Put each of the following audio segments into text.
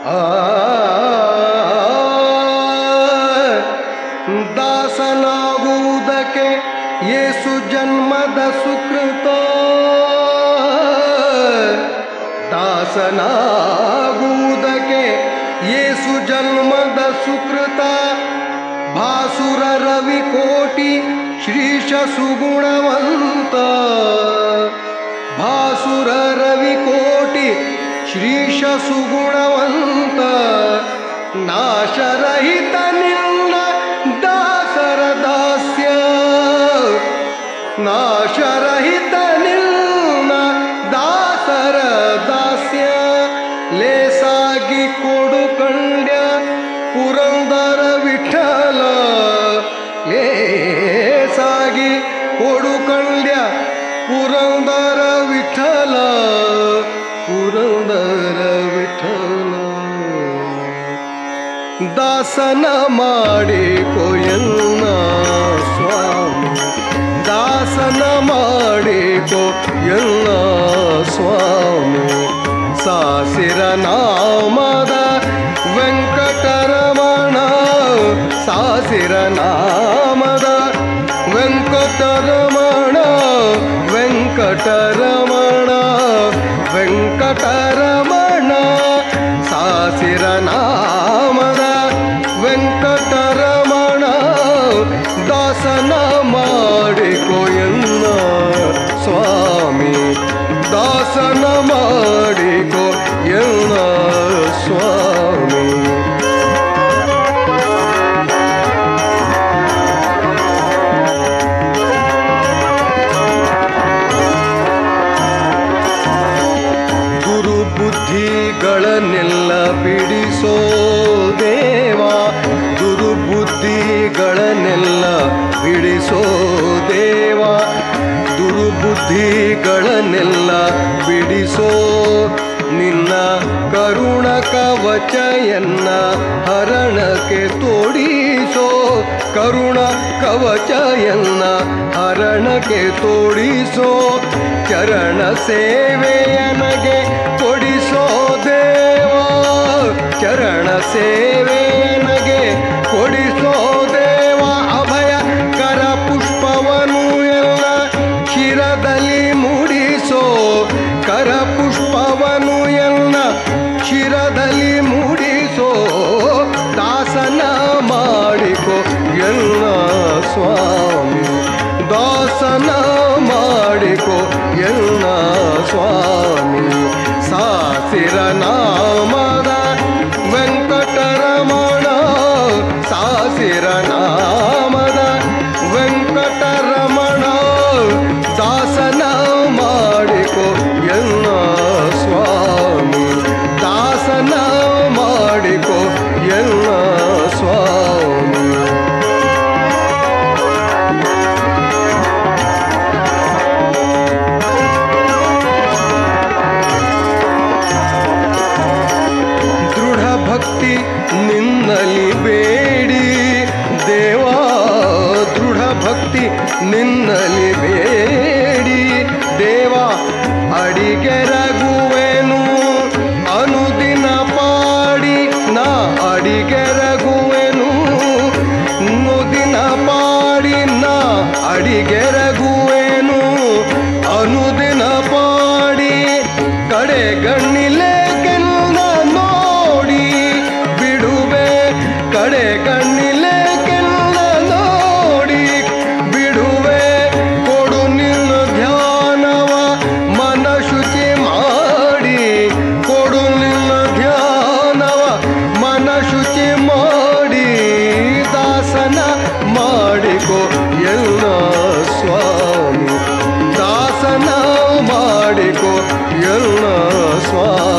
ಆ ದಾಸನಾಗುವುದಕ್ಕೆ ಯೇಸು ಜನ್ಮದ ಸುಕೃತ ದಾಸನಾಗುವುದಕ್ಕೆ ಯೇಸು ಜನ್ಮದ ಸುಕೃತ ಭಾಸುರ ರವಿ ಕೋಟಿ ಶ್ರೀಶ ಸುಗುಣವಂತ ಭಾಸುರ ರವಿ ಕೋಟಿ ಶ್ರೀಶ ಸುಗುಣವಂತ ನಾಶರಹಿತ ನಿನ್ನ ದಾಸರ ದಾಸ್ಯ ನಾಶರಹಿತ ನಿನ್ನ ದಾಸರ ದಾಸ್ಯ ಲೇಸಾಗಿ ಕೊಡು ಕಂಡ್ಯ ಪುರಂದರ ವಿಠಲ ಲೇಸಾಗಿ ಕೊಡು ಕಂಡ್ಯ ಪುರಂದರ ವಿಠಲ ಪುರಂದರ ವಿಠಲ ದಾಸನ ಮಾಡಿ ಕೊಯನ್ನ ಸ್ವಾಮಿ ದಾಸನ ಮಾಡಿ ಕೊಯನ್ನ ಸ್ವಾಮಿ ಸಾಸಿರ ನಾಮದ ವೆಂಕಟರಮಣ ಸಾಸಿರ ನಾಮದ ವೆಂಕಟರಮಣ ವೆಂಕಟರಮಣ ವೆಂಕಟರಮಣ ಸಾಸಿರ ನಾಮದ ವೆಂಕಟರಮಣ ದಾಸನ ಮಾಡಿಕೊಯನ್ನ ಸ್ವಾಮಿ ದಾಸನ ಮಾಡಿಕೊ ಎನ್ನ ಸ್ವಾಮಿ ಗುರು ಬುದ್ಧಿಗಳನ್ನೆಲ್ಲ ಬಿಡಿಸೋ ದೇವ ಗುರು ಬುದ್ಧಿಗಳನ್ನೆಲ್ಲ ಬಿಡಿಸೋ ದೇವ ದುರ್ಬುದ್ಧಿಗಳನ್ನೆಲ್ಲ ಬಿಡಿಸೋ ನಿನ್ನ ಕರುಣ ಕವಚಯನ್ನ ಹರಣಕ್ಕೆ ತೋಡಿಸೋ ಕರುಣ ಕವಚಯನ್ನ ಹರಣಕ್ಕೆ ತೋಡಿಸೋ ಚರಣ ಸೇವೆಯನಗೆ ಕೊಡಿಸೋ ದೇವ ಚರಣ ಸೇವೆಯನಗೆ ಕೊಡಿಸೋ ದೇವ ಅಭಯ ಕರ ಪುಷ್ಪವನು ಎಲ್ಲ ಶಿರದಲ್ಲಿ ಮೂಡಿಸೋ ಕರ ಪುಷ್ಪವನು ಎಲ್ಲ ಶಿರದಲ್ಲಿ ಮೂಡಿಸೋ ದಾಸನ ಮಾಡಿಕೊ ಎಲ್ಲ ಸ್ವಾಮಿ ದಾಸನ ಮಾಡಿಕೊ ಎಲ್ಲ ಸ್ವಾಮಿ ಸಾಸಿರ ನಾಮದ ವೆಂಕಟರಮಣ ಸಾಸಿರ ನಾಮದ ವೆಂಕಟರಮಣ ದಾಸನ ಮಾಡಿಕೊ ಎಲ್ಲ ಸ್ವಾಮಿ ದಾಸನ ಮಾಡಿಕೊ ಎಲ್ಲ ಸ್ವಾಮಿ ದೃಢ ಭಕ್ತಿ ನಿನ್ನಲಿ ಬೇಡಿ ದೇವಾ ದೃಢ ಭಕ್ತಿ ನಿನ್ನಲಿ ಬೇಡಿ ದೇವಾ ಅಡಿಗೆರಗುವೆನು ಅನುದಿನ ಪಾಡಿ ನಾ ಅಡಿಗೆರಗುವೆನು ನುದಿನ ಪಾಡಿ ನಾ ಅಡಿಗೆರಗುವೆನು ಅನುದಿನ ಪಾಡಿ ಕಡೆ ಗಣ್ಣಿಲೆ ಕೆನ್ನ ನೋಡಿ ಬಿಡುವೆ ಕಡೆ ಕಣ್ಣಿಲೆ ಕೆನ್ನ ನೋಡಿ ಬಿಡುವೆ ಕೊಡು ನಿನ್ನ ಧ್ಯಾನವ ಮನ ಶುಚಿ ಮಾಡಿ ಕೊಡು ನಿನ್ನ ಧ್ಯಾನವ ಮನ ಶುಚಿ ಮಾಡಿ ದಾಸನ ಮಾಡಿಕೊ ಎಲ್ಲ ಸ್ವಾಮಿ ದಾಸನ ಮಾಡಿಕೊ ಎಲ್ಲ ಸ್ವಾಮಿ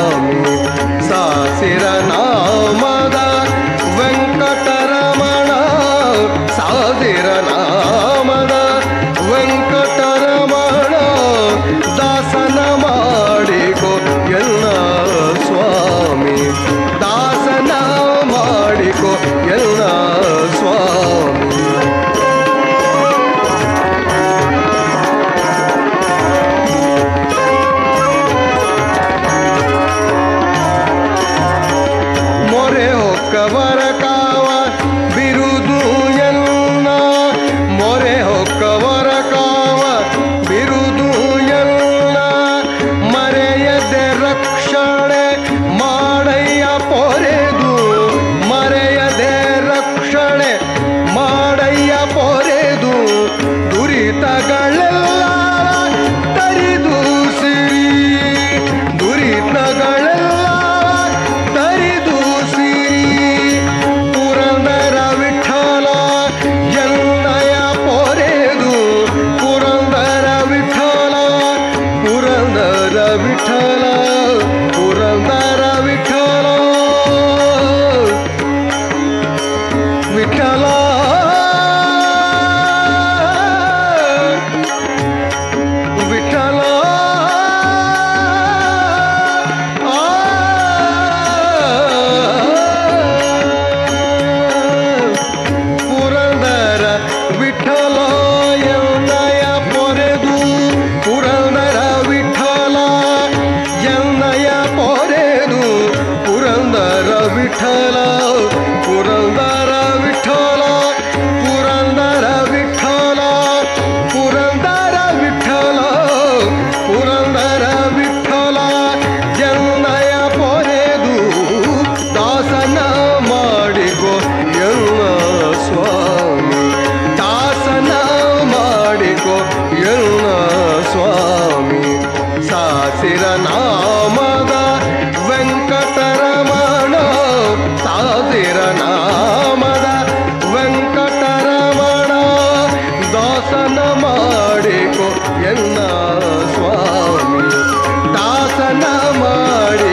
ವಿಠಲ ಪುರಂದರ ವಿಠಲ ಪುರಂದರ ವಿಠಲ ಪುರಂದರ ವಿಠಲ ಪುರಂದರ ವಿಠಲ ಜನ್ನಯ ಪೊರೆದು ದಾಸನ ಮಾಡಿಕೊ ಎಲ್ಲ ಸ್ವಾಮಿ ದಾಸನ ಮಾಡಿಕೊ ಎಲ್ಲ ಸ್ವಾಮಿ ಸಾಸಿರ ನಾಮದ ವೆಂಕಟರಮಣ ಸಾಸಿರ ನಾಮದ ವೆಂಕಟರಮಣ ದಾಸನ ಮಾಡಿಕೊ ಎಲ್ಲ ಸ್ವಾಮಿ ದಾಸನ ಮಾಡಿ